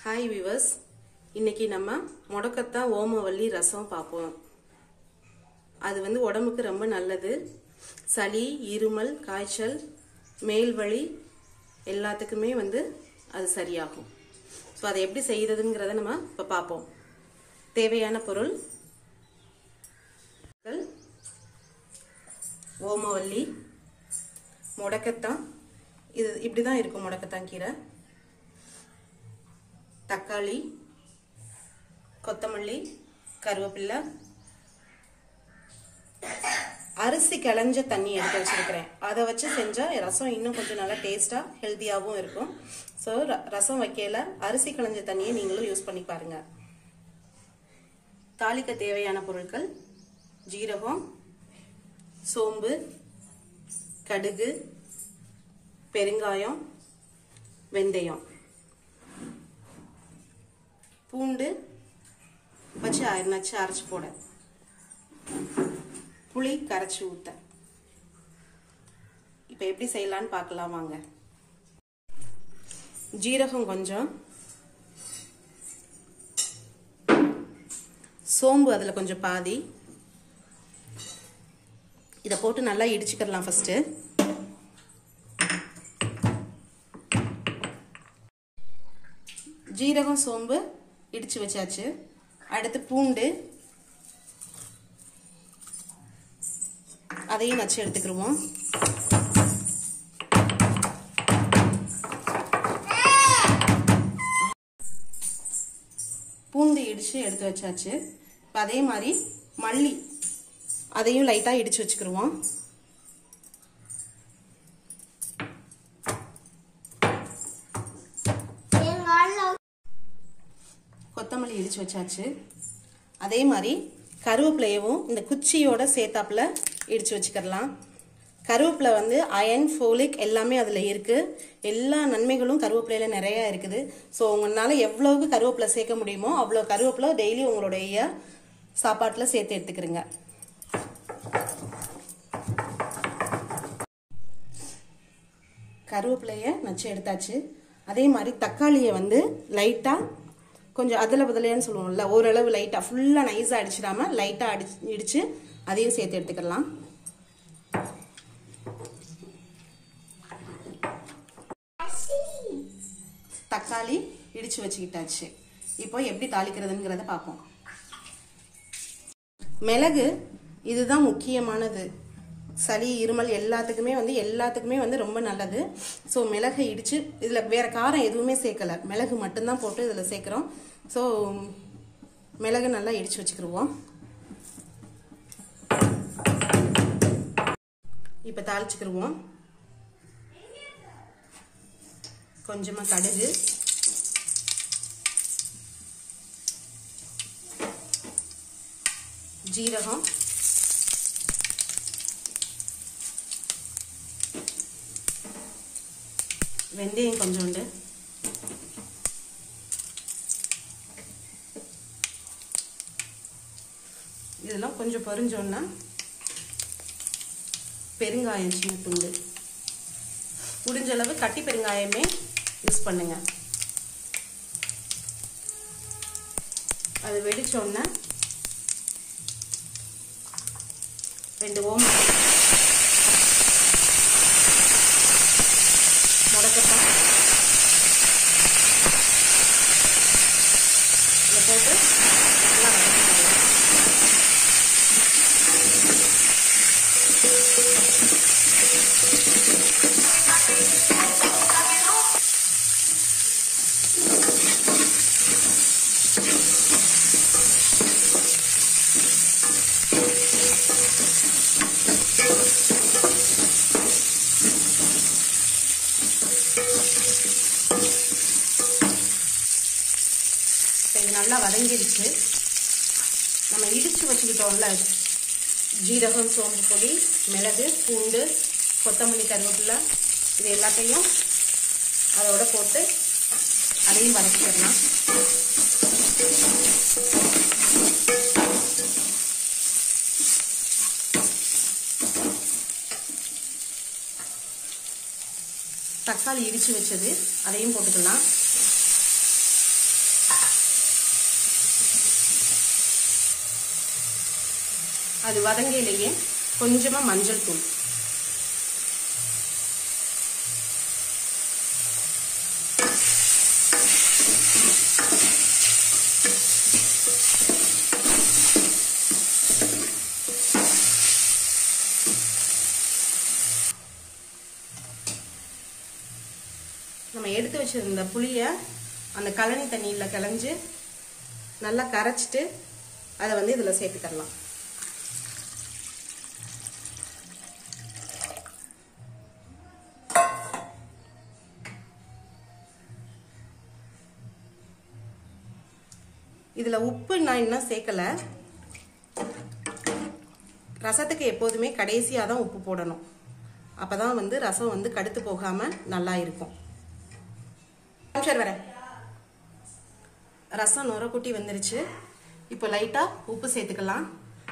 hi viewers இன்னைக்கு நம்ம முடக்கத்தான் ஓமவல்லி ரசம் பார்ப்போம் அது வந்து உடம்புக்கு ரொம்ப நல்லது சளி இருமல் காய்ச்சல் மேல் வலி எல்லாத்துக்குமே வந்து அது சரியாகும் ஸோ அதை எப்படி செய்யறதுங்கிறத நம்ம இப்போ பார்ப்போம் தேவையான பொருள் ஓமவல்லி முடக்கத்தான் இது இப்படி தான் இருக்கும் முடக்கத்தான் கீரை தக்காளி கொத்தமல்லி கருவேப்பிலை அரிசி கிளஞ்ச தண்ணி எடுத்து வச்சிருக்கிறேன் அதை வச்சு செஞ்சால் ரசம் இன்னும் கொஞ்சம் நல்லா டேஸ்ட்டாக ஹெல்த்தியாகவும் இருக்கும் ஸோ ரசம் வைக்கல அரிசி கிளஞ்ச தண்ணியை நீங்களும் யூஸ் பண்ணி பாருங்க தாளிக்க தேவையான பொருட்கள் ஜீரகம் சோம்பு கடுகு பெருங்காயம் வெந்தயம் பூண்டு வச்சு நச்சு அரைச்சி போட புளி கரைச்சி ஊத்த இப்போ எப்படி செய்யலான்னு பார்க்கலாம் வாங்க ஜீரகம் கொஞ்சம் சோம்பு அதில் கொஞ்சம் பாதி இதை போட்டு நல்லா இடிச்சுக்கிடலாம் ஃபஸ்ட்டு ஜீரகம் சோம்பு இடிச்சு வச்சாச்சு அடுத்து பூண்டு அதையும் நச்சு எடுத்துக்கிருவோம் பூண்டு இடிச்சு எடுத்து வச்சாச்சு இப்போ அதே மாதிரி மல்லி அதையும் லைட்டாக இடிச்சு வச்சுக்கிருவோம் கொத்தமல்லி இடிச்சு வச்சாச்சு அதே மாதிரி கருவேப்பிலையவும் இந்த குச்சியோட சேர்த்தாப்புல இடிச்சு வச்சுக்கிடலாம் கருவேப்பிலை வந்து அயன் ஃபோலிக் எல்லாமே அதில் இருக்குது எல்லா நன்மைகளும் கருவேப்பிலையில் நிறையா இருக்குது ஸோ உங்களால் எவ்வளவுக்கு கருவேப்பிலை சேர்க்க முடியுமோ அவ்வளோ கருவேப்பிலை டெய்லி உங்களுடைய சாப்பாட்டில் சேர்த்து எடுத்துக்கிறங்க கருவேப்பிலையை நச்சு எடுத்தாச்சு அதே மாதிரி தக்காளியை வந்து லைட்டாக கொஞ்சம் அதில் பதிலேன்னு சொல்லுவோம்ல ஓரளவு லைட்டாக ஃபுல்லாக நைஸாக அடிச்சிடாம லைட்டாக அடி இடித்து அதையும் சேர்த்து எடுத்துக்கலாம் தக்காளி இடிச்சு வச்சுக்கிட்டாச்சு இப்போ எப்படி தாளிக்கிறதுங்கிறத பார்ப்போம் மிளகு இதுதான் முக்கியமானது சளி இருமல் எல்லாத்துக்குமே வந்து எல்லாத்துக்குமே வந்து ரொம்ப நல்லது ஸோ மிளகை இடித்து இதில் வேற காரம் எதுவுமே சேர்க்கலை மிளகு மட்டும்தான் போட்டு இதில் சேர்க்குறோம் ஸோ மிளகு நல்லா இடித்து வச்சுக்கிடுவோம் இப்போ தாளிச்சுக்கிடுவோம் கொஞ்சமாக கடுகு ஜீரகம் வெந்தயம் கொஞ்சோண்டு இதெல்லாம் கொஞ்சம் பொரிஞ்சோன்னா பெருங்காயம் சின்ன துண்டு முடிஞ்ச அளவு கட்டி பெருங்காயமே யூஸ் பண்ணுங்க அது வெடிச்சோன்னா ரெண்டு ஓம் முடக்கத்தான் இதை போட்டு நல்லா வதக்கிக்கலாம் இது நல்லா வதங்கிடுச்சு நம்ம இடித்து வச்சுக்கிட்டோம்ல ஜீரகம் சோம்பு பொடி மிளகு பூண்டு கொத்தமல்லி கருவேப்பிலை இது எல்லாத்தையும் அதோட போட்டு அதையும் வதக்கிடலாம் தக்காளி இடித்து வச்சது அதையும் போட்டுக்கலாம் அது வதங்கையிலேயே கொஞ்சமாக மஞ்சள் தூள் நம்ம எடுத்து வச்சிருந்த புளியை அந்த கழனி தண்ணியில் களைஞ்சு நல்லா கரைச்சிட்டு அதை வந்து இதில் சேர்த்துக்கலாம் இதில் உப்பு நான் இன்னும் சேர்க்கலை ரசத்துக்கு எப்போதுமே கடைசியாக தான் உப்பு போடணும் அப்போ தான் வந்து ரசம் வந்து கடுத்து போகாமல் நல்லா இருக்கும் சரி வரேன் ரசம் நுர குட்டி வந்துருச்சு இப்போ லைட்டாக உப்பு சேர்த்துக்கலாம்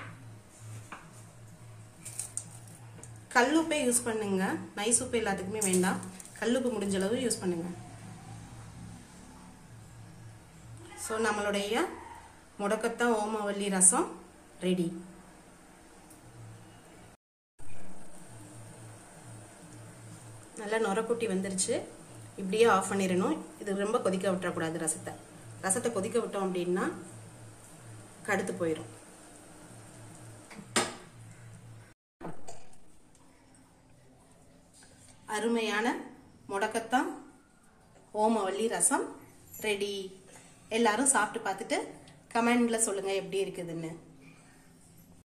கல்லுப்பே யூஸ் பண்ணுங்க நைஸ் உப்பு எல்லாத்துக்குமே வேண்டாம் கல்லுப்பு முடிஞ்ச அளவு யூஸ் பண்ணுங்க ஸோ நம்மளுடைய முடக்கத்தான் ஓமவல்லி ரசம் ரெடி நல்லா நுரக்குட்டி வந்துருச்சு இப்படியே ஆஃப் பண்ணிடணும் இது ரொம்ப கொதிக்க விட்டுறக்கூடாது ரசத்தை ரசத்தை கொதிக்க விட்டோம் அப்படின்னா கடுத்து போயிடும் அருமையான முடக்கத்தான் ஓமவல்லி ரசம் ரெடி எல்லாரும் சாப்பிட்டு பார்த்துட்டு கமெண்ட்ல சொல்லுங்க எப்படி இருக்குதுன்னு